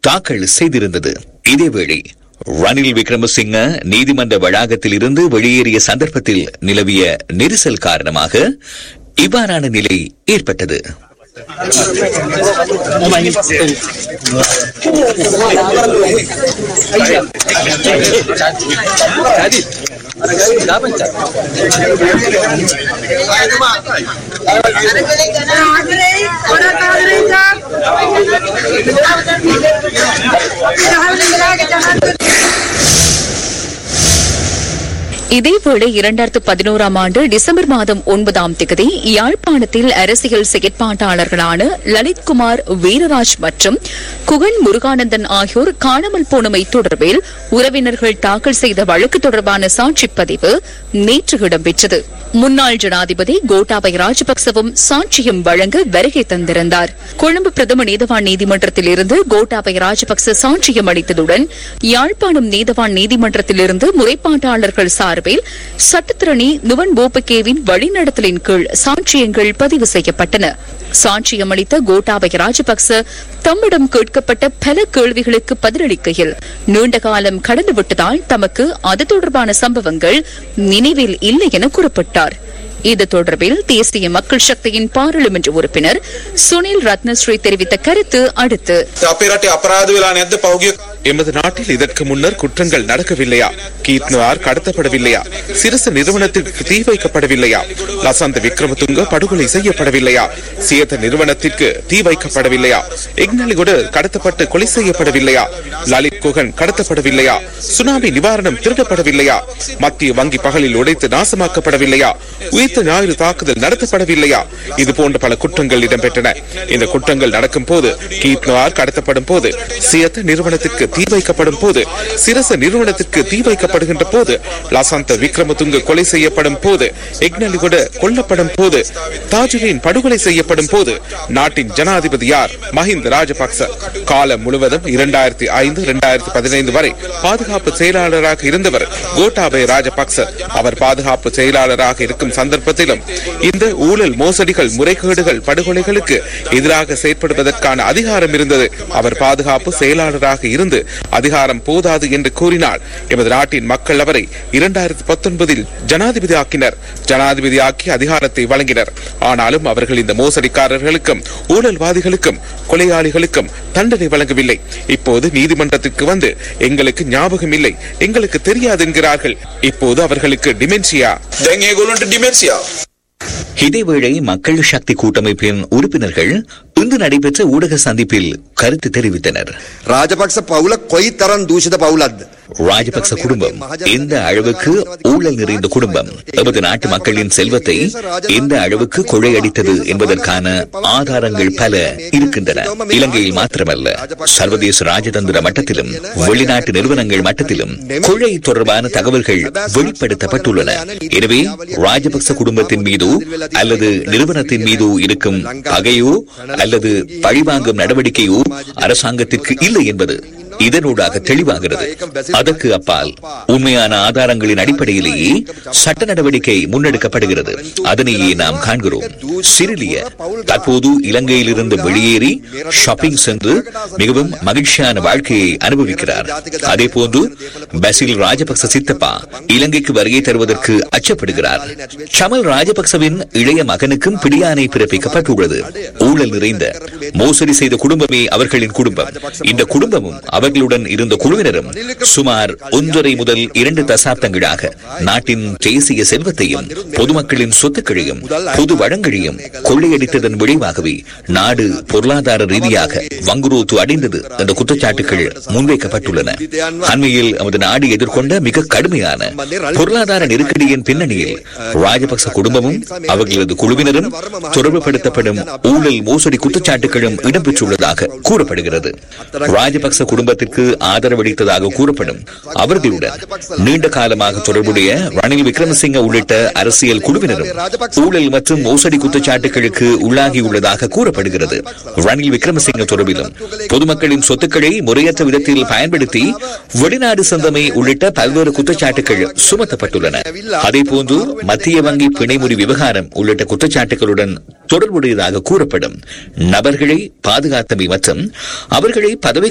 தாக்கல் செய்திருந்தது இதேவேளை ரணில் விக்ரமசிங்க நீதிமன்ற வளாகத்தில் இருந்து வெளியேறிய சந்தர்ப்பத்தில் நிலவிய நெரிசல் காரணமாக இவ்வாறான நிலை ஏற்பட்டது இதேவேளை இரண்டாயிரத்து பதினோராம் ஆண்டு டிசம்பர் மாதம் ஒன்பதாம் திகதி யாழ்ப்பாணத்தில் அரசியல் செயற்பாட்டாளர்களான லலித்குமார் வீரராஜ் மற்றும் குகன் முருகானந்தன் ஆகியோர் காணாமல் போனமை தொடர்பில் உறவினர்கள் தாக்கல் செய்த வழக்கு தொடர்பான சாட்சிப் பதிவு நேற்று இடம்பெற்றது முன்னாள் ஜனாதிபதி கோட்டாபய ராஜபக்சவும் சாட்சியம் வழங்க வருகை தந்திருந்தார் கொழும்பு பிரதம நீதவான் நீதிமன்றத்தில் இருந்து கோட்டாபய ராஜபக்ச சாட்சியம் அளித்ததுடன் யாழ்ப்பாணம் நீதவான் நீதிமன்றத்திலிருந்து முறைப்பாட்டாளர்கள் சார்பில் சட்டத்திரணி நுவன் போபகேவின் வழிநடத்தலின் கீழ் சாட்சியங்கள் பதிவு செய்யப்பட்டன சாட்சியம் அளித்த கோட்டாபய ராஜபக்ச தம்மிடம் கேட்கப்பட்ட பல கேள்விகளுக்கு பதிலளிக்கையில் நீண்ட காலம் கடந்துவிட்டதால் தமக்கு அது தொடர்பான சம்பவங்கள் நினைவில் இல்லை என குறிப்பிட்டார் இது தொடர்பில் தேசிய மக்கள் சக்தியின் பாராளுமன்ற உறுப்பினர் சுனில் ரத்னஸ்ரீ தெரிவித்த கருத்து அடுத்து අපේ රටේ අපරාධ වෙලා නැද්ද පෞගිය எமது நாட்டில் இதற்கு முன்னர் குற்றங்கள் நடக்கவில்லையா கீர்த்னார் கடத்தப்படவில்லையா சிரசு நிறுவனத்திற்கு தீ வைக்கப்படவில்லையா லசந்த விக்ரமதுங்க படுகொலை செய்யப்படவில்லையா சியத்த நிறுவனத்திற்கு தீ வைக்கப்படவில்லையா எக்னலிகுடு கடத்தப்பட்டு கொலை செய்யப்படவில்லையா லலித் குகன் கடத்தப்படவில்லையா சுனாமி நிவாரணம் திருடப்படவில்லையா மத்திய வங்கி பகலில் உடைத்து நாசமாக்கப்படவில்லையா உயிர்த்த ஞாயிறு தாக்குதல் நடத்தப்படவில்லையா இது போன்ற பல குற்றங்கள் இடம்பெற்றன இந்த குற்றங்கள் நடக்கும் போது கீர்த்னார் கடத்தப்படும் போது சியத்த நிறுவனத்திற்கு தீ வைக்கப்படும் போது சிரச நிறுவனத்திற்கு தீ வைக்கப்படுகின்ற போது லசந்த விக்ரமதுங்க கொலை செய்யப்படும் போது எக்னலிகுட கொல்லப்படும் போது தாஜுதீன் படுகொலை செய்யப்படும் போது நாட்டின் ஜனாதிபதி யார் மஹிந்த ராஜபக்ச காலம் முழுவதும் இரண்டாயிரத்தி ஐந்து இரண்டாயிரத்தி பதினைந்து வரை பாதுகாப்பு செயலாளராக இருந்தவர் கோட்டாபய ராஜபக்ச அவர் பாதுகாப்பு செயலாளராக இருக்கும் சந்தர்ப்பத்திலும் இந்த ஊழல் மோசடிகள் முறைகேடுகள் படுகொலைகளுக்கு எதிராக செயற்படுவதற்கான அதிகாரம் இருந்தது அவர் பாதுகாப்பு செயலாளராக இருந்து அதிகாரம் போதாது என்று கூறினார் எமது நாட்டின் மக்கள் அவரை இரண்டாயிரத்தி பத்தொன்பதில் ஜனாதிபதி ஆக்கினர் ஜனாதிபதி ஆக்கி அதிகாரத்தை வழங்கினர் ஆனாலும் அவர்கள் இந்த மோசடிக்காரர்களுக்கும் ஊழல்வாதிகளுக்கும் கொலையாளிகளுக்கும் தண்டனை வழங்கவில்லை இப்போது நீதிமன்றத்திற்கு வந்து எங்களுக்கு ஞாபகம் இல்லை எங்களுக்கு தெரியாது என்கிறார்கள் இப்போது அவர்களுக்கு டிமென்சியா දැන් ඒගොල්ලන්ට ඩිමෙන්සියා இதேவேளை மக்கள் சக்தி கூட்டமைப்பின் உறுப்பினர்கள் இன்று நடைபெற்ற ஊடக சந்திப்பில் கருத்து தெரிவித்தனர் රාජපක්ෂ පවුල කොයි තරම් දූෂිත පවුලක්ද. ராஜபக்ச குடும்பம் எந்த அளவுக்கு ஊழல் நிறைந்த குடும்பம் எமது நாட்டு மக்களின் செல்வத்தை எந்த அளவுக்கு கொள்ளையடித்தது என்பதற்கான ஆதாரங்கள் பல இருக்கின்றன இலங்கையில் மாத்திரமல்ல சர்வதேச ராஜதந்திர மட்டத்திலும் வெளிநாட்டு நிறுவனங்கள் மட்டத்திலும் கொள்ளை தொடர்பான தகவல்கள் வெளிப்படுத்தப்பட்டுள்ளன எனவே ராஜபக்ச குடும்பத்தின் மீதோ அல்லது நிறுவனத்தின் மீதோ இருக்கும் பகையோ அல்லது பழிவாங்கும் நடவடிக்கையோ அரசாங்கத்திற்கு இல்லை என்பது இதனூடாக தெளிவாகிறது அதற்கு அப்பால் உண்மையான ஆதாரங்களின் அடிப்படையிலேயே சட்ட நடவடிக்கை முன்னெடுக்கப்படுகிறது அதனையே நாம் காண்கிறோம் சிறிலிய தற்போது இலங்கையிலிருந்து வெளியேறி ஷாப்பிங் சென்று மிகவும் மகிழ்ச்சியான வாழ்க்கையை அனுபவிக்கிறார் அதே போன்று பசில் ராஜபக்ச சித்தப்பா இலங்கைக்கு வருகை தருவதற்கு அச்சப்படுகிறார் சமல் ராஜபக்சவின் இளைய மகனுக்கும் பிடியாணை பிறப்பிக்கப்பட்டுள்ளது ஊழல் நிறைந்த மோசடி செய்த குடும்பமே அவர்களின் குடும்பம் இந்த குடும்பமும் அவர்களுடன் இருந்த குழுவினரும் சுமார் ஒன்றரை முதல் இரண்டு தசாப்தங்களாக நாட்டின் தேசிய செல்வத்தையும் பொதுமக்களின் சொத்துக்களையும் பொது வளங்களையும் கொள்ளையடித்ததன் விளைவாகவே நாடு பொருளாதார ரீதியாக வங்குரோத்து அடைந்தது என்ற குற்றச்சாட்டுகள் முன்வைக்கப்பட்டுள்ளன அண்மையில் நமது நாடு எதிர்கொண்ட மிக கடுமையான பொருளாதார நெருக்கடியின் பின்னணியில் ராஜபக்ச குடும்பமும் அவர்களது குழுவினரும் தொடர்புபடுத்தப்படும் ஊழல் மோசடி குற்றச்சாட்டுகளும் இடம்பெற்றுள்ளதாக கூறப்படுகிறது ராஜபக்ச குடும்பத்திற்கு ஆதரவளித்ததாக கூறப்படும் அவர்களுடன் நீண்ட காலமாக தொடர்புடைய ரணில் விக்ரமசிங்க உள்ளிட்ட அரசியல் குழுவினரும் ஊழல் மற்றும் மோசடி குற்றச்சாட்டுகளுக்கு உள்ளாகியுள்ளதாக கூறப்படுகிறது ரணில் விக்ரமசிங்க தொடர்பிலும் பொதுமக்களின் சொத்துக்களை முறையற்ற விதத்தில் பயன்படுத்தி வெளிநாடு சொந்தமை உள்ளிட்ட பல்வேறு குற்றச்சாட்டுகள் சுமத்தப்பட்டுள்ளன அதேபோன்று மத்திய வங்கி பிணைமுறி விவகாரம் உள்ளிட்ட குற்றச்சாட்டுகளுடன் தொடர்புடையதாக கூறப்படும் நபர்களை பாதுகாத்தமை மற்றும் அவர்களை பதவி